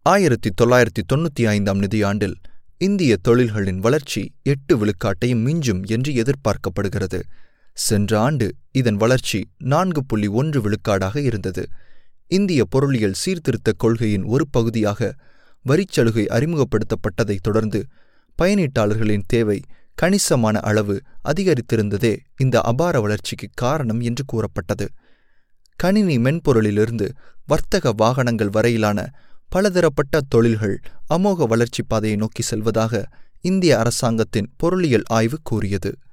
ஆயிரத்தி தொள்ளாயிரத்தி தொண்ணூற்றி ஐந்தாம் நிதியாண்டில் இந்திய தொழில்களின் வளர்ச்சி எட்டு விழுக்காட்டையும் மிஞ்சும் என்று எதிர்பார்க்கப்படுகிறது சென்ற ஆண்டு இதன் வளர்ச்சி நான்கு புள்ளி ஒன்று விழுக்காடாக இருந்தது இந்திய பொருளியல் சீர்திருத்தக் கொள்கையின் ஒரு பகுதியாக வரிச்சலுகை அறிமுகப்படுத்தப்பட்டதைத் தொடர்ந்து பயனீட்டாளர்களின் தேவை கணிசமான அளவு அதிகரித்திருந்ததே இந்த அபார வளர்ச்சிக்கு காரணம் என்று கூறப்பட்டது கணினி மென்பொருளிலிருந்து வர்த்தக வாகனங்கள் வரையிலான பலதரப்பட்ட தொழில்கள் அமோக வளர்ச்சி பாதையை நோக்கி செல்வதாக இந்திய அரசாங்கத்தின் பொருளியல் ஆய்வு கூறியது